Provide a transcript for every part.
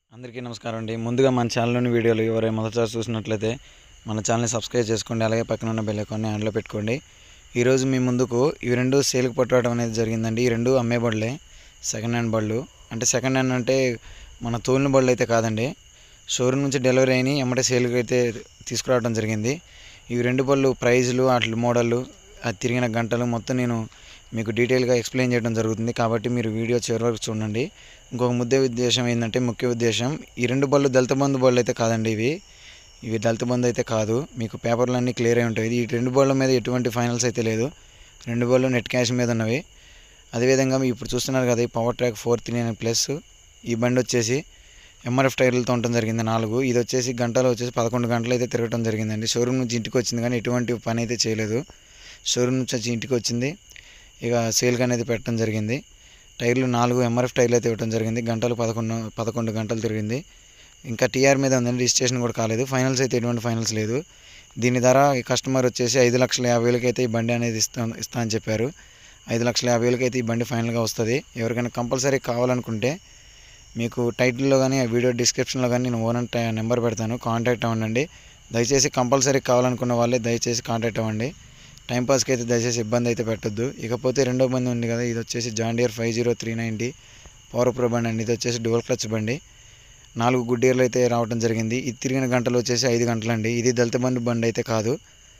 అందరికీ నమస్కారం అండి ముందుగా మన ఛానల్లోని వీడియోలు ఎవరైనా మొదటిసారి చూసినట్లయితే మన ఛానల్ని సబ్స్క్రైబ్ చేసుకోండి అలాగే పక్కన ఉన్న బెల్ ఐకాన్ని ఆన్లో పెట్టుకోండి ఈరోజు మీ ముందుకు ఇవి రెండు సేల్కి పట్టుకోవడం అనేది జరిగిందండి ఈ రెండు అమ్మే బళ్ళే సెకండ్ హ్యాండ్ బళ్ళు అంటే సెకండ్ హ్యాండ్ అంటే మన తోలిన బళ్ళు అయితే కాదండి షోరూమ్ నుంచి డెలివరీ అయినాయి ఎమ్మటే సేల్కి అయితే తీసుకురావడం జరిగింది ఇవి రెండు బళ్ళు ప్రైజులు వాటి మోడళ్ళు అది తిరిగిన గంటలు మొత్తం నేను మీకు డీటెయిల్గా ఎక్స్ప్లెయిన్ చేయడం జరుగుతుంది కాబట్టి మీరు వీడియో చివరి వరకు చూడండి ఇంకొక ముద్ద ఉద్దేశం ఏంటంటే ముఖ్య ఉద్దేశం ఈ రెండు బళ్ళు దళిత బంధు బళ్ళు అయితే కాదండి ఇవి ఇవి దళిత బంధు అయితే కాదు మీకు పేపర్లు అన్నీ క్లియర్ అయి ఉంటాయి ఈ రెండు బళ్ళ మీద ఎటువంటి ఫైనల్స్ అయితే లేదు రెండు బళ్ళు నెట్ క్యాష్ మీద ఉన్నవి అదేవిధంగా మీరు ఇప్పుడు చూస్తున్నారు కదా ఈ power track four three nine plus ఈ బండి వచ్చేసి ఎంఆర్ఎఫ్ టైర్లతో ఉండటం జరిగింది నాలుగు ఇది వచ్చేసి గంటలో వచ్చేసి పదకొండు గంటలు అయితే తిరగటం జరిగిందండి షోరూమ్ నుంచి ఇంటికి వచ్చింది కానీ ఎటువంటి పని అయితే చేయలేదు షోరూమ్ నుంచి వచ్చి ఇంటికి వచ్చింది ఇక సేల్కి అనేది పెట్టడం జరిగింది టైర్లు నాలుగు ఎంఆర్ఎఫ్ టైర్లు అయితే ఇవ్వడం జరిగింది గంటలు పదకొండు పదకొండు గంటలు తిరిగింది ఇంకా టీఆర్ మీద ఉందండి రిజిస్ట్రేషన్ కూడా కాలేదు ఫైనల్స్ అయితే ఎటువంటి ఫైనల్స్ లేదు దీని ధర ఈ కస్టమర్ వచ్చేసి ఐదు లక్షల యాభై వేలకి అయితే ఈ బండి అనేది ఇస్తా ఇస్తా అని చెప్పారు ఐదు లక్షల యాభై వేలకి అయితే ఈ బండి ఫైనల్గా వస్తుంది ఎవరికైనా కంపల్సరీ కావాలనుకుంటే మీకు టైటిల్లో కానీ వీడియో డిస్క్రిప్షన్లో కానీ నేను ఓనర్ నెంబర్ పెడతాను కాంటాక్ట్ అవ్వండి దయచేసి కంపల్సరీ కావాలనుకున్న వాళ్ళే దయచేసి కాంటాక్ట్ అవ్వండి టైంపాస్కి అయితే దయచేసి ఇబ్బంది అయితే పెట్టొద్దు ఇకపోతే రెండో బండి ఉంది కదా ఇది వచ్చేసి జాండియర్ five zero three ninety power pro బండి అండి ఇది వచ్చేసి డువల్ క్లచ్ బండి నాలుగు గుడ్డీర్లు అయితే రావడం జరిగింది ఇది తిరిగిన గంటలు వచ్చేసి ఐదు గంటలండి ఇది దళిత బంధు బండి అయితే కాదు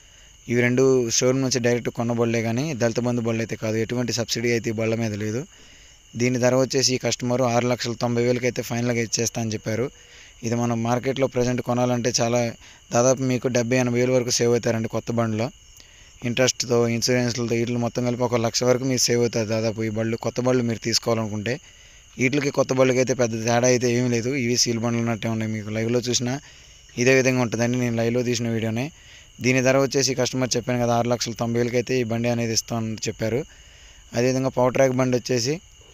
ఇవి రెండు షోరూమ్ నుంచి డైరెక్ట్ కొన్న బళ్ళే కానీ దళిత బంధు బళ్ళు అయితే కాదు ఎటువంటి సబ్సిడీ అయితే ఈ బళ్ళ మీద లేదు దీని ధర వచ్చేసి ఈ కస్టమర్ ఆరు లక్షల తొంభై వేలకి అయితే ఫైనల్గా ఇచ్చేస్తా అని చెప్పారు ఇది మనం మార్కెట్లో ప్రజెంట్ కొనాలంటే చాలా దాదాపు మీకు డెబ్బై ఎనభై వేల వరకు సేవ్ అవుతారండి కొత్త బండిలో ఇంట్రెస్ట్తో ఇన్సూరెన్స్లతో వీటిలో మొత్తం కలిపి ఒక లక్ష వరకు మీరు సేవ్ అవుతారు దాదాపు ఈ బళ్ళు కొత్త బళ్ళు మీరు తీసుకోవాలనుకుంటే వీటికి కొత్త బళ్ళకి అయితే పెద్ద తేడా అయితే ఏమీ లేదు ఇవి సీల్ బండ్లు ఉన్నట్టే ఉన్నాయి మీకు లైవ్లో చూసినా ఇదే విధంగా ఉంటుందండి నేను లైవ్లో తీసిన వీడియోనే దీని ధర వచ్చేసి కస్టమర్ చెప్పాను కదా ఆరు లక్షల తొంభై వేలకి అయితే ఈ బండి అనేది ఇస్తామని చెప్పారు అదేవిధంగా పవర్ ట్రాక్ బండి వచ్చేసి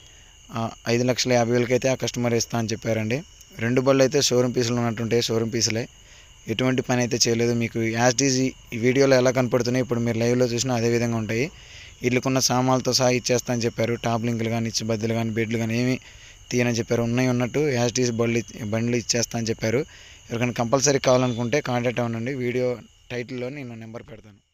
ఆ, ఐదు లక్షల యాభై వేలకి అయితే ఆ కస్టమర్ ఇస్తా అని చెప్పారండి రెండు బళ్ళు అయితే షోరూమ్ పీసులు ఉన్నట్టుంటాయి షోరూమ్ పీసులే ఎటువంటి పని అయితే చేయలేదు మీకు యాజ్ డీజ్ ఈ వీడియోలో ఎలా కనపడుతున్నాయి ఇప్పుడు మీరు లైవ్లో చూసినా అదే విధంగా ఉంటాయి వీళ్ళకున్న సామాన్లతో సహా ఇచ్చేస్తా అని చెప్పారు టాప్ లింకులు కానీ ఇచ్చి బద్దలు కానీ బెడ్లు కానీ ఏమి తీయనని చెప్పారు ఉన్నాయి ఉన్నట్టు యాజ్ డీజ్ బళ్ళు ఇచ్చి- బండ్లు ఇచ్చేస్తా అని చెప్పారు ఎవరికైనా కంపల్సరీ కావాలనుకుంటే కాంటాక్ట్ అవ్వండి వీడియో టైటిల్లో నేను నెంబర్ పెడతాను